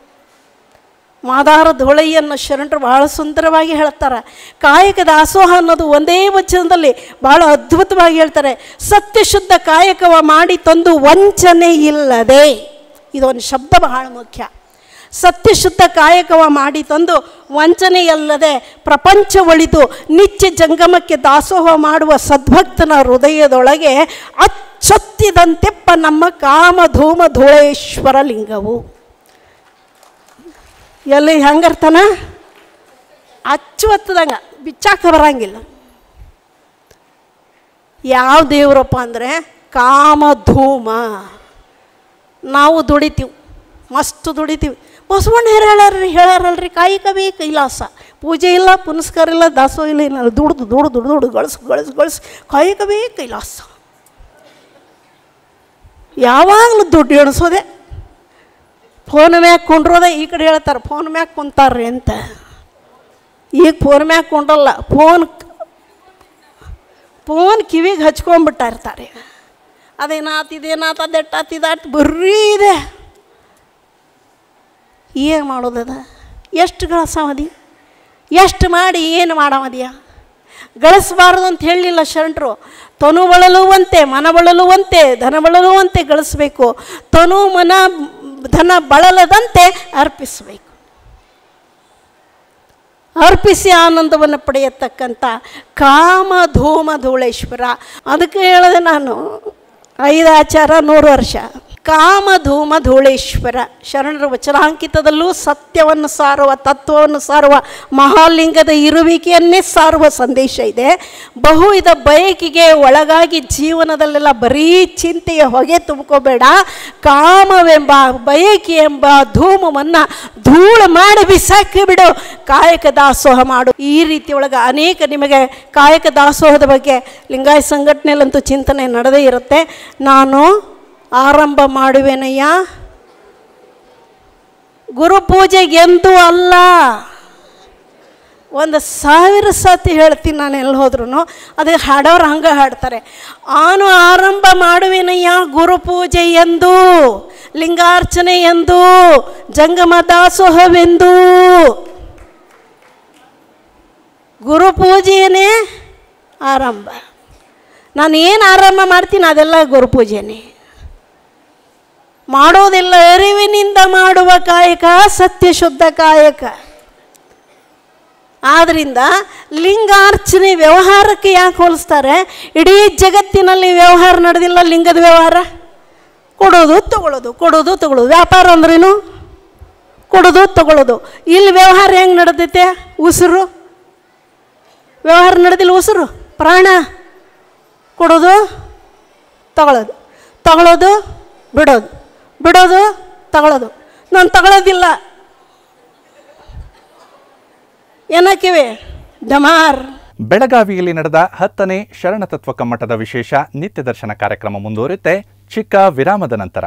ಮಾದಾರ ಧೊಳೆಯನ್ನು ಶರಣರು ಬಹಳ ಸುಂದರವಾಗಿ ಹೇಳ್ತಾರೆ ಕಾಯಕ ದಾಸೋಹ ಅನ್ನೋದು ಒಂದೇ ವಚನದಲ್ಲಿ ಬಹಳ ಅದ್ಭುತವಾಗಿ ಹೇಳ್ತಾರೆ ಸತ್ಯಶುದ್ಧ ಕಾಯಕವ ಮಾಡಿ ತಂದು ವಂಚನೆ ಇಲ್ಲದೆ ಇದೊಂದು ಶಬ್ದ ಬಹಳ ಮುಖ್ಯ ಸತ್ಯಶುದ್ಧ ಕಾಯಕವ ಮಾಡಿ ತಂದು ವಂಚನೆಯಲ್ಲದೆ ಪ್ರಪಂಚ ಒಳಿದು ನಿತ್ಯ ಜಂಗಮಕ್ಕೆ ದಾಸೋಹ ಮಾಡುವ ಸದ್ಭಕ್ತನ ಹೃದಯದೊಳಗೆ ಅಚ್ಚೊತ್ತಿದಂತೆಪ್ಪ ನಮ್ಮ ಕಾಮಧೂಮ ಧೂಳೇಶ್ವರ ಲಿಂಗವು ಎಲ್ಲಿ ಹೆಂಗರ್ತಾನ ಅಚ್ಚು ಒತ್ತದಂಗ ಬಿಚ್ಚಾಕ ಬರಂಗಿಲ್ಲ ಯಾವ ದೇವರಪ್ಪ ಅಂದರೆ ಕಾಮಧೂಮ ನಾವು ದುಡಿತೀವಿ ಮಸ್ತ್ ದುಡಿತೀವಿ ಬಸವಣ್ಣ ಹೇರ ಹೇಳ್ಯಾರ್ರಿ ಹೇಳ್ಯಾರಲ್ರಿ ಕಾಯಿಕವೇ ಕೈಲಾಸ ಪೂಜೆ ಇಲ್ಲ ಪುನಸ್ಕಾರ ಇಲ್ಲ ದಾಸೋ ಇಲ್ಲ ಇಲ್ಲ ದುಡ್ದು ದುಡ್ದು ದುಡ್ದು ದುಡ್ದು ಗಳಿಸು ಗಳಿಸು ಗಳಿಸು ಕಾಯಿಕವೇ ಕೈಲಾಸ ಯಾವಾಗಲೂ ದುಡ್ಡು ಎಣಿಸೋದೆ ಫೋನ್ ಮ್ಯಾಗ ಕುಂಡ್ರೋದೆ ಈ ಕಡೆ ಹೇಳ್ತಾರೆ ಫೋನ್ ಮ್ಯಾಗ ಕುಂತಾರ್ರಿ ಅಂತ ಈಗ ಫೋನ್ ಮ್ಯಾಗ ಕುಂಡ್ರಲ್ಲ ಫೋನ್ ಫೋನ್ ಕಿವಿಗೆ ಹಚ್ಕೊಂಡ್ಬಿಟ್ಟ ಇರ್ತಾರೆ ಅದೇನಾತ್ ಇದೇನಾತ್ ಅದೆಟ್ಟಾತ್ ಇದಾಟ್ ಬರ್ರೀ ಇದೆ ಏನು ಮಾಡೋದದ ಎಷ್ಟು ಗಳಿಸವದಿ ಎಷ್ಟು ಮಾಡಿ ಏನು ಮಾಡವದಿಯ ಗಳಿಸಬಾರ್ದು ಅಂತ ಹೇಳಲಿಲ್ಲ ಶರಣರು ತನು ಬಳಲುವಂತೆ ಮನ ಬಳಲುವಂತೆ ಧನ ಬಳಲುವಂತೆ ಗಳಿಸಬೇಕು ತನು ಮನ ಧನ ಬಳಲದಂತೆ ಅರ್ಪಿಸಬೇಕು ಅರ್ಪಿಸಿ ಆನಂದವನ್ನು ಪಡೆಯತಕ್ಕಂಥ ಕಾಮ ಧೂಮ ಧೂಳೇಶ್ವರ ಅದಕ್ಕೆ ಹೇಳಿದೆ ನಾನು ಐದು ಆಚಾರ ನೂರು ವರ್ಷ ಕಾಮ ಧೂಮ ಧೂಳೇಶ್ವರ ಶರಣರ ವಚನಾಂಕಿತದಲ್ಲೂ ಸತ್ಯವನ್ನು ಸಾರುವ ತತ್ವವನ್ನು ಸಾರುವ ಮಹಾಲಿಂಗದ ಇರುವಿಕೆಯನ್ನೇ ಸಾರುವ ಸಂದೇಶ ಇದೆ ಬಹುವಿಧ ಬಯಕೆಗೆ ಒಳಗಾಗಿ ಜೀವನದಲ್ಲೆಲ್ಲ ಬರೀ ಚಿಂತೆಯ ಹೊಗೆ ತುಂಬ್ಕೋಬೇಡ ಕಾಮವೆಂಬ ಬಯಕೆ ಎಂಬ ಧೂಮವನ್ನು ಧೂಳು ಮಾಡಿ ಬಿಸಾಕಿ ಬಿಡು ಕಾಯಕ ದಾಸೋಹ ಮಾಡು ಈ ರೀತಿ ಒಳಗೆ ಅನೇಕ ನಿಮಗೆ ಕಾಯಕ ದಾಸೋಹದ ಬಗ್ಗೆ ಲಿಂಗಾಯತ ಸಂಘಟನೆಯಲ್ಲಂತೂ ಚಿಂತನೆ ನಡೆದೇ ಇರುತ್ತೆ ನಾನು ಆರಂಭ ಮಾಡುವೆನಯ್ಯ ಗುರುಪೂಜೆಗೆಂದೂ ಅಲ್ಲ ಒಂದು ಸಾವಿರ ಸತಿ ಹೇಳ್ತೀನಿ ನಾನು ಎಲ್ಲಿ ಹೋದ್ರೂ ಅದೇ ಹಾಡೋರು ಹಂಗೆ ಹಾಡ್ತಾರೆ ಆನು ಆರಂಭ ಮಾಡುವೆನಯ್ಯ ಗುರುಪೂಜೆ ಎಂದು ಲಿಂಗಾರ್ಚನೆ ಎಂದು ಜಂಗಮ ದಾಸೋಹವೆಂದು ಗುರುಪೂಜೆಯೇ ಆರಂಭ ನಾನು ಏನು ಆರಂಭ ಮಾಡ್ತೀನಿ ಅದೆಲ್ಲ ಗುರುಪೂಜೆನೇ ಮಾಡೋದೆಲ್ಲ ಅರಿವಿನಿಂದ ಮಾಡುವ ಕಾಯಕ ಸತ್ಯ ಶುದ್ಧ ಕಾಯಕ ಆದ್ದರಿಂದ ಲಿಂಗಾರ್ಚನೆ ವ್ಯವಹಾರಕ್ಕೆ ಯಾಕೆ ಹೋಲಿಸ್ತಾರೆ ಇಡೀ ಜಗತ್ತಿನಲ್ಲಿ ವ್ಯವಹಾರ ನಡೆದಿಲ್ಲ ಲಿಂಗದ ವ್ಯವಹಾರ ಕೊಡೋದು ತಗೊಳ್ಳೋದು ಕೊಡೋದು ತಗೊಳ್ಳೋದು ವ್ಯಾಪಾರ ಅಂದ್ರೇನು ಕೊಡೋದು ತಗೊಳ್ಳೋದು ಇಲ್ಲಿ ವ್ಯವಹಾರ ಹೆಂಗೆ ನಡೆದೈತೆ ಉಸಿರು ವ್ಯವಹಾರ ನಡೆದಿಲ್ಲ ಉಸಿರು ಪ್ರಾಣ ಕೊಡೋದು ತಗೊಳ್ಳೋದು ತಗೊಳ್ಳೋದು ಬಿಡೋದು ಬಿಡೋದು ತಗೊಳ್ಳೋದು ನಾನು ತಗೊಳ್ಳೋದಿಲ್ಲ ಏನಕ್ಕಿವೆ ಡಮಾರ್ ಬೆಳಗಾವಿಯಲ್ಲಿ ನಡೆದ ಹತ್ತನೇ ಶರಣತತ್ವ ಕಮ್ಮಟದ ವಿಶೇಷ ನಿತ್ಯ ದರ್ಶನ ಕಾರ್ಯಕ್ರಮ ಮುಂದುವರಿಯುತ್ತೆ ಚಿಕ್ಕ ವಿರಾಮದ ನಂತರ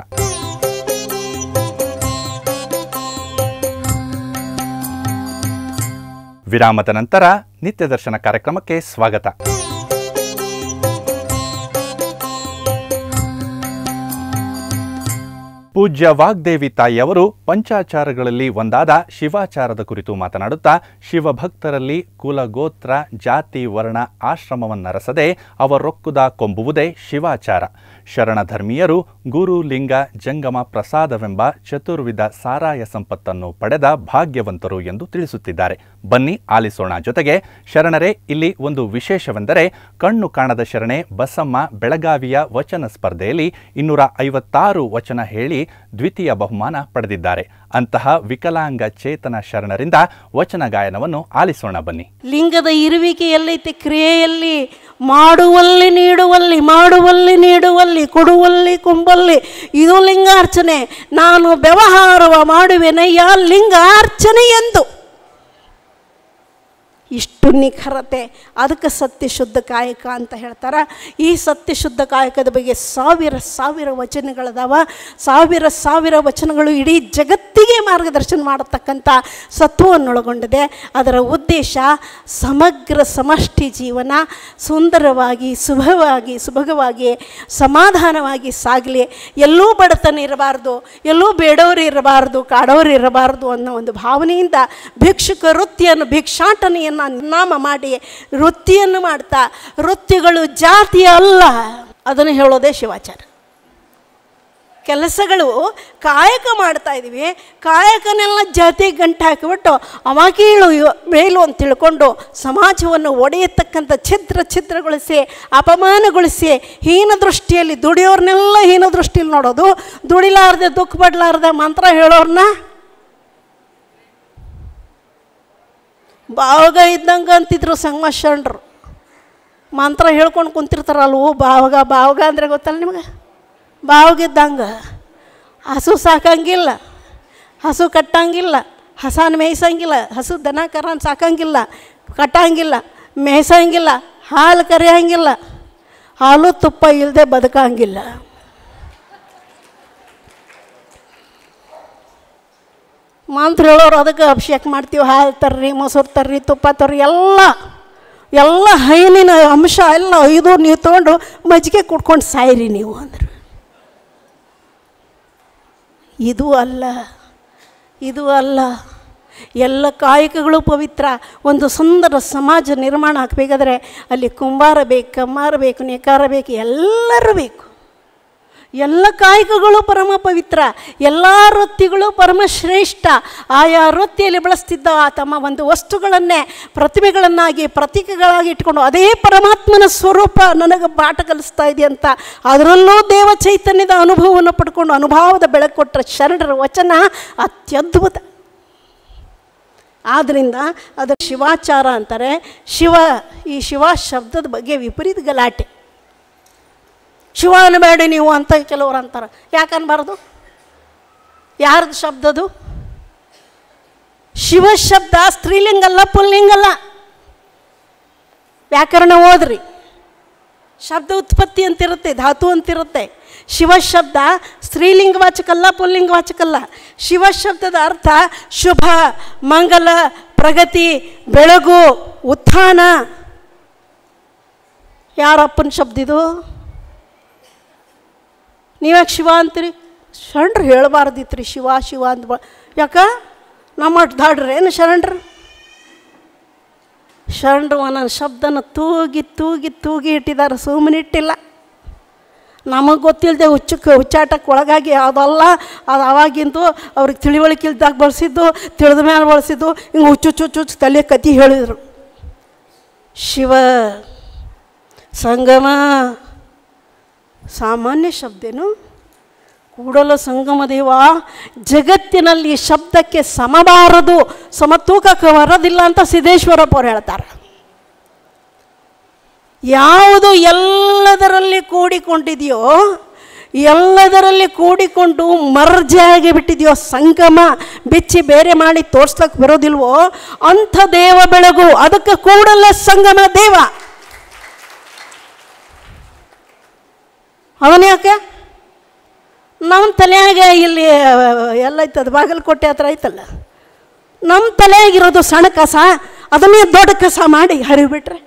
ವಿರಾಮದ ನಂತರ ನಿತ್ಯ ದರ್ಶನ ಕಾರ್ಯಕ್ರಮಕ್ಕೆ ಸ್ವಾಗತ ಪೂಜ್ಯ ವಾಗ್ದೇವಿ ತಾಯಿಯವರು ಪಂಚಾಚಾರಗಳಲ್ಲಿ ಒಂದಾದ ಶಿವಾಚಾರದ ಕುರಿತು ಮಾತನಾಡುತ್ತಾ ಶಿವಭಕ್ತರಲ್ಲಿ ಕುಲ ಗೋತ್ರ ಜಾತಿ ವರ್ಣ ಆಶ್ರಮವನ್ನರಸದೆ ಅವರೊಕ್ಕುದ ಕೊಂಬುವುದೇ ಶಿವಾಚಾರ ಶರಣಧರ್ಮೀಯರು ಗುರು ಲಿಂಗ ಜಂಗಮ ಪ್ರಸಾದವೆಂಬ ಚತುರ್ವಿಧ ಸಾರಾಯ ಸಂಪತ್ತನ್ನು ಪಡೆದ ಭಾಗ್ಯವಂತರು ಎಂದು ತಿಳಿಸುತ್ತಿದ್ದಾರೆ ಬನ್ನಿ ಆಲಿಸೋಣ ಜೊತೆಗೆ ಶರಣರೇ ಇಲ್ಲಿ ಒಂದು ವಿಶೇಷವೆಂದರೆ ಕಣ್ಣು ಕಾಣದ ಶರಣೆ ಬಸಮ್ಮ ಬೆಳಗಾವಿಯ ವಚನ ಸ್ಪರ್ಧೆಯಲ್ಲಿ ಇನ್ನೂರ ಐವತ್ತಾರು ವಚನ ಹೇಳಿ ದ್ವಿತೀಯ ಬಹುಮಾನ ಪಡೆದಿದ್ದಾರೆ ಅಂತಹ ವಿಕಲಾಂಗ ಚೇತನ ಶರಣರಿಂದ ವಚನ ಗಾಯನವನ್ನು ಆಲಿಸೋಣ ಬನ್ನಿ ಲಿಂಗದ ಇರುವಿಕೆ ಎಲ್ಲೈತೆ ಕ್ರಿಯೆಯಲ್ಲಿ ಮಾಡುವಲ್ಲಿ ನೀಡುವಲ್ಲಿ ಮಾಡುವಲ್ಲಿ ನೀಡುವಲ್ಲಿ ಕೊಡುವಲ್ಲಿ ಕುಂಬಲ್ಲಿ ಇದು ಲಿಂಗಾರ್ಚನೆ ನಾನು ವ್ಯವಹಾರವ ಮಾಡುವೆನಯ್ಯ ಲಿಂಗಾರ್ಚನೆ ಎಂದು ಇಷ್ಟು ನಿಖರತೆ ಅದಕ್ಕೆ ಸತ್ಯ ಶುದ್ಧ ಕಾಯಕ ಅಂತ ಹೇಳ್ತಾರೆ ಈ ಸತ್ಯ ಶುದ್ಧ ಕಾಯಕದ ಬಗ್ಗೆ ಸಾವಿರ ಸಾವಿರ ವಚನಗಳದಾವ ಸಾವಿರ ಸಾವಿರ ವಚನಗಳು ಇಡೀ ಜಗತ್ತಿಗೆ ಮಾರ್ಗದರ್ಶನ ಮಾಡತಕ್ಕಂಥ ಸತ್ವವನ್ನೊಳಗೊಂಡಿದೆ ಅದರ ಉದ್ದೇಶ ಸಮಗ್ರ ಸಮಷ್ಟಿ ಜೀವನ ಸುಂದರವಾಗಿ ಸುಭವಾಗಿ ಸುಭಗವಾಗಿ ಸಮಾಧಾನವಾಗಿ ಸಾಗಲಿ ಎಲ್ಲೂ ಬಡತನ ಇರಬಾರ್ದು ಎಲ್ಲೂ ಬೇಡವರು ಇರಬಾರ್ದು ಕಾಡೋರು ಇರಬಾರ್ದು ಅನ್ನೋ ಒಂದು ಭಾವನೆಯಿಂದ ಭಿಕ್ಷುಕ ವೃತ್ತಿಯನ್ನು ಭಿಕ್ಷಾಟನೆಯನ್ನು ನಾಮ ಮಾಡಿ ವೃತ್ತಿಯನ್ನು ಮಾಡ್ತಾ ವೃತ್ತಿಗಳು ಜಾತಿ ಅಲ್ಲ ಅದನ್ನು ಹೇಳೋದೇ ಶಿವಾಚಾರ ಕೆಲಸಗಳು ಕಾಯಕ ಮಾಡ್ತಾ ಇದ್ದೀವಿ ಕಾಯಕನೆಲ್ಲ ಜಾತಿ ಗಂಟು ಹಾಕಿಬಿಟ್ಟು ಅವ ಕೀಳು ಇವ ಮೇಲು ಅಂತ ತಿಳ್ಕೊಂಡು ಸಮಾಜವನ್ನು ಒಡೆಯತಕ್ಕಂಥ ಛಿದ್ರ ಛಿದ್ರಗೊಳಿಸಿ ಅಪಮಾನಗೊಳಿಸಿ ಹೀನ ದೃಷ್ಟಿಯಲ್ಲಿ ದುಡಿಯೋರ್ನೆಲ್ಲ ಹೀನ ದೃಷ್ಟಿಯಲ್ಲಿ ನೋಡೋದು ದುಡಿಲಾರ್ದೆ ದುಃಖ ಪಡ್ಲಾರ್ದೆ ಮಂತ್ರ ಹೇಳೋರ್ನ ಬಾವಾಗ ಇದ್ದಂಗೆ ಅಂತಿದ್ರು ಸಂಗಮಶರಣರು ಮಂತ್ರ ಹೇಳ್ಕೊಂಡು ಕುಂತಿರ್ತಾರಲ್ವೋ ಬಾವಾಗ ಬಾವಾಗ ಅಂದರೆ ಗೊತ್ತಲ್ಲ ನಿಮಗೆ ಬಾವಾಗಿದ್ದಂಗೆ ಹಸು ಸಾಕಂಗಿಲ್ಲ ಹಸು ಕಟ್ಟಂಗಿಲ್ಲ ಹಸನ ಮೇಯ್ಸಂಗಿಲ್ಲ ಹಸು ದನ ಕರನ್ ಸಾಕಂಗಿಲ್ಲ ಕಟ್ಟಂಗಿಲ್ಲ ಮೇಯ್ಸಂಗಿಲ್ಲ ಹಾಲು ಕರಿಯಂಗಿಲ್ಲ ಹಾಲು ತುಪ್ಪ ಇಲ್ಲದೆ ಬದುಕಂಗಿಲ್ಲ ಮಂತ್ರ ಹೇಳೋರು ಅದಕ್ಕೆ ಅಭಿಷೇಕ ಮಾಡ್ತೀವಿ ಹಾಲು ತರ್ರಿ ಮೊಸರು ತರ್ರಿ ತುಪ್ಪ ತರ್ರಿ ಎಲ್ಲ ಎಲ್ಲ ಹೈನಿನ ಅಂಶ ಎಲ್ಲ ಇದು ನೀವು ತೊಗೊಂಡು ಮಜ್ಜಿಗೆ ಕುಡ್ಕೊಂಡು ಸಾಯಿರಿ ನೀವು ಅಂದ್ರೆ ಇದು ಅಲ್ಲ ಇದು ಅಲ್ಲ ಎಲ್ಲ ಕಾಯಕಗಳು ಪವಿತ್ರ ಒಂದು ಸುಂದರ ಸಮಾಜ ನಿರ್ಮಾಣ ಆಗಬೇಕಾದ್ರೆ ಅಲ್ಲಿ ಕುಂಬಾರ ಬೇಕು ಕಮ್ಮಾರ ಬೇಕು ನೇಕಾರ ಬೇಕು ಎಲ್ಲರೂ ಬೇಕು ಎಲ್ಲ ಕಾಯಕಗಳು ಪರಮ ಪವಿತ್ರ ಎಲ್ಲ ವೃತ್ತಿಗಳು ಪರಮ ಶ್ರೇಷ್ಠ ಆಯಾ ವೃತ್ತಿಯಲ್ಲಿ ಬಳಸ್ತಿದ್ದ ಆ ತಮ್ಮ ಒಂದು ವಸ್ತುಗಳನ್ನೇ ಪ್ರತಿಮೆಗಳನ್ನಾಗಿ ಪ್ರತೀಕಗಳಾಗಿ ಇಟ್ಕೊಂಡು ಅದೇ ಪರಮಾತ್ಮನ ಸ್ವರೂಪ ನನಗೆ ಪಾಠ ಕಲಿಸ್ತಾ ಇದೆ ಅಂತ ಅದರಲ್ಲೂ ದೇವ ಚೈತನ್ಯದ ಅನುಭವವನ್ನು ಪಡ್ಕೊಂಡು ಅನುಭವದ ಬೆಳಕು ಕೊಟ್ಟ ಶರಣರ ವಚನ ಅತ್ಯದ್ಭುತ ಆದ್ದರಿಂದ ಅದು ಶಿವಾಚಾರ ಅಂತಾರೆ ಶಿವ ಈ ಶಿವ ಶಬ್ದದ ಬಗ್ಗೆ ವಿಪರೀತ ಗಲಾಟೆ ಶಿವ ಅನ್ಬೇಡಿ ನೀವು ಅಂತ ಕೆಲವರು ಅಂತಾರೆ ಯಾಕೆ ಅನ್ಬಾರ್ದು ಯಾರ್ದು ಶಬ್ದದು ಶಿವ ಶಬ್ದ ಸ್ತ್ರೀಲಿಂಗಲ್ಲ ಪುಲ್ಲಿಂಗಲ್ಲ ವ್ಯಾಕರಣ ಓದ್ರಿ ಶಬ್ದ ಉತ್ಪತ್ತಿ ಅಂತಿರುತ್ತೆ ಧಾತು ಅಂತಿರುತ್ತೆ ಶಿವ ಶಬ್ದ ಸ್ತ್ರೀಲಿಂಗವಾಚಕಲ್ಲ ಪುಲ್ಲಿಂಗವಾಚಕಲ್ಲ ಶಿವ ಶಬ್ದದ ಅರ್ಥ ಶುಭ ಮಂಗಲ ಪ್ರಗತಿ ಬೆಳಗು ಉತ್ಥಾನ ಯಾರಪ್ಪನ ಶಬ್ದ ಇದು ನೀವ್ಯಾಕೆ ಶಿವ ಅಂತೀರಿ ಶರಣರು ಹೇಳಬಾರ್ದಿತ್ರಿ ಶಿವ ಶಿವ ಅಂತ ಬ ಯಾಕ ನಮ್ಮ ದಾಡ್ರಿ ಏನು ಶರಣರು ಶರಣರು ಒಂದೊಂದು ಶಬ್ದನ ತೂಗಿ ತೂಗಿ ತೂಗಿ ಇಟ್ಟಿದ್ದಾರೆ ಸುಮ್ಮನೆ ಇಟ್ಟಿಲ್ಲ ನಮಗೆ ಗೊತ್ತಿಲ್ಲದೆ ಹುಚ್ಚಕ್ಕೆ ಹುಚ್ಚಾಟಕ್ಕೆ ಒಳಗಾಗಿ ಅದಲ್ಲ ಅದು ಅವಾಗಿಂದು ಅವ್ರಿಗೆ ತಿಳಿವಳಿಕೆ ಇಲ್ದಾಗ ಬಳಸಿದ್ದು ತಿಳಿದ ಮೇಲೆ ಬಳಸಿದ್ದು ಹಿಂಗೆ ಹುಚ್ಚು ಹುಚ್ಚು ಹುಚ್ಚು ತಲೆ ಕತಿ ಹೇಳಿದರು ಶಿವ ಸಂಗಮ ಸಾಮಾನ್ಯ ಶಬ್ದೇನು ಕೂಡಲ ಸಂಗಮ ದೇವ ಜಗತ್ತಿನಲ್ಲಿ ಶಬ್ದಕ್ಕೆ ಸಮಬಾರದು ಸಮತೂಕಕ್ಕೆ ಬರೋದಿಲ್ಲ ಅಂತ ಸಿದ್ದೇಶ್ವರಪ್ಪ ಅವ್ರು ಹೇಳ್ತಾರೆ ಯಾವುದು ಎಲ್ಲದರಲ್ಲಿ ಕೂಡಿಕೊಂಡಿದೆಯೋ ಎಲ್ಲದರಲ್ಲಿ ಕೂಡಿಕೊಂಡು ಮರ್ಜೆ ಆಗಿ ಬಿಟ್ಟಿದೆಯೋ ಸಂಗಮ ಬಿಚ್ಚಿ ಬೇರೆ ಮಾಡಿ ತೋರ್ಸ್ಲಕ್ಕೆ ಬರೋದಿಲ್ವೋ ಅಂಥ ದೇವ ಬೆಳಗು ಅದಕ್ಕೆ ಕೂಡಲ ಸಂಗಮ ದೇವ ಅವನ ಯಾಕೆ ನಮ್ಮ ತಲೆಯಾಗ ಇಲ್ಲಿ ಎಲ್ಲ ಐತದ ಬಾಗಲಕೋಟೆ ಹತ್ರ ಐತಲ್ಲ ನಮ್ಮ ತಲೆಯಾಗಿರೋದು ಸಣ್ಣ ಕಸ ಅದನ್ನೇ ದೊಡ್ಡ ಕಸ ಮಾಡಿ ಹರಿಬಿಟ್ರೆ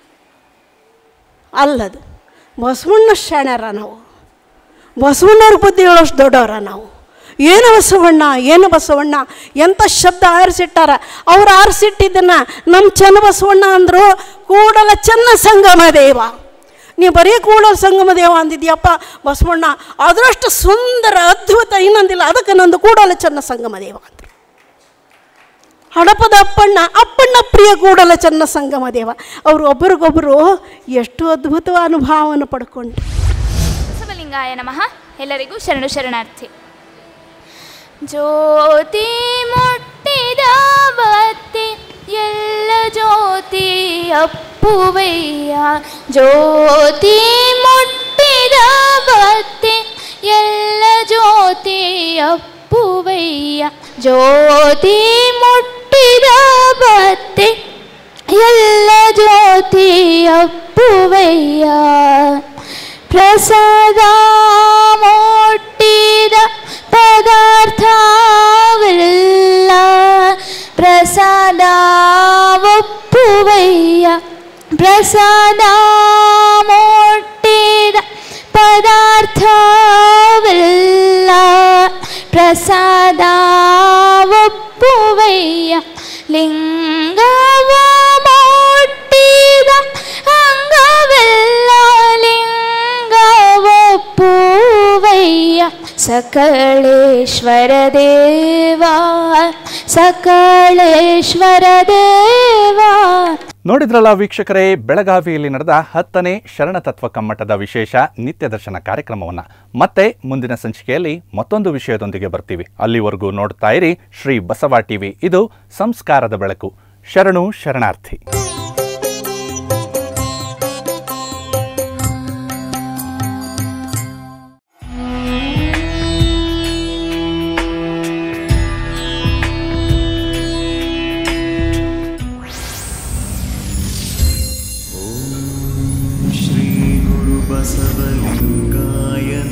ಅಲ್ಲದು ಬಸವಣ್ಣ ಶಾಣ್ಯಾರ ನಾವು ಬಸವಣ್ಣವ್ರ ಬುದ್ಧಿ ಹೇಳೋಷ್ಟು ದೊಡ್ಡವರ ನಾವು ಏನು ಬಸವಣ್ಣ ಏನು ಬಸವಣ್ಣ ಎಂಥ ಶಬ್ದ ಆರಿಸಿಟ್ಟಾರ ಅವ್ರು ಆರಿಸಿಟ್ಟಿದ್ದನ್ನು ನಮ್ಮ ಚೆನ್ನ ಬಸವಣ್ಣ ಅಂದರು ಕೂಡಲ ಚೆನ್ನ ಸಂಗಮ ದೇವ ನೀವು ಬರೀ ಕೂಡಲ ಸಂಗಮ ದೇವ ಅಂದಿದ್ಯಪ್ಪ ಬಸವಣ್ಣ ಅದರಷ್ಟು ಸುಂದರ ಅದ್ಭುತ ಇನ್ನೊಂದಿಲ್ಲ ಅದಕ್ಕೆ ನಂದು ಕೂಡಲ ಚೆನ್ನ ಸಂಗಮ ದೇವ ಅಂದರು ಹಡಪದ ಅಪ್ಪಣ್ಣ ಅಪ್ಪಣ್ಣ ಪ್ರಿಯ ಕೂಡಲ ಚೆನ್ನ ಸಂಗಮ ದೇವ ಅವರು ಒಬ್ಬರಿಗೊಬ್ಬರು ಎಷ್ಟು ಅದ್ಭುತ ಅನುಭವವನ್ನು ಪಡ್ಕೊಂಡು ಬಸವಲಿಂಗಾಯ ನಮಃ ಎಲ್ಲರಿಗೂ ಶರಣು ಶರಣಾರ್ಥಿ ಜ್ಯೋತಿ ಮುಟ್ಟಿದ ಬತ್ತಿ ಎಲ್ಲ ಜ್ಯೋತಿ ಅಪ್ಪುವಯ್ಯ ಜ್ಯೋತಿ ಮುಟ್ಟಿದ ಬತ್ತಿ ಎಲ್ಲ ಜ್ಯೋತಿ ಅಪ್ಪುವಯ್ಯ ಜ್ಯೋತಿ ಮುಟ್ಟಿದ ಬತ್ತಿ ಎಲ್ಲ ಜ್ಯೋತಿ ಅಪ್ಪುವಯ್ಯ ಪ್ರಸಾದ ಮುಟ್ಟಿದ ಪದಾರ್ಥವಿಲ್ಲ ಪ್ರಸಾದ ಒಪ್ಪುವಯ್ಯ ಪ್ರಸಾದ ಮುಟ್ಟಿದ ಪದಾರ್ಥವಿಲ್ಲ ಪ್ರಸಾದ ಒಪ್ಪುವಯ್ಯ ಲಿಂಗವ ಮುಟ್ಟಿದ ಅಂಗವೆಲ್ಲ ಲಿಂಗವ ಒಪ್ಪುವಯ್ಯ ಸಕಳೇಶ್ವರ ದೇವ ಸಕಳೇಶ್ವರ ದೇವ ನೋಡಿದ್ರಲ್ಲ ವೀಕ್ಷಕರೇ ಬೆಳಗಾವಿಯಲ್ಲಿ ನಡೆದ ಹತ್ತನೇ ಶರಣತತ್ವ ಕಮ್ಮಟದ ವಿಶೇಷ ನಿತ್ಯ ದರ್ಶನ ಕಾರ್ಯಕ್ರಮವನ್ನು ಮತ್ತೆ ಮುಂದಿನ ಸಂಚಿಕೆಯಲ್ಲಿ ಮತ್ತೊಂದು ವಿಷಯದೊಂದಿಗೆ ಬರ್ತೀವಿ ಅಲ್ಲಿವರೆಗೂ ನೋಡ್ತಾ ಇರಿ ಶ್ರೀ ಬಸವ ಟಿವಿ ಇದು ಸಂಸ್ಕಾರದ ಬೆಳಕು ಶರಣು ಶರಣಾರ್ಥಿ श्रीगुरुबसवलिङ्गाय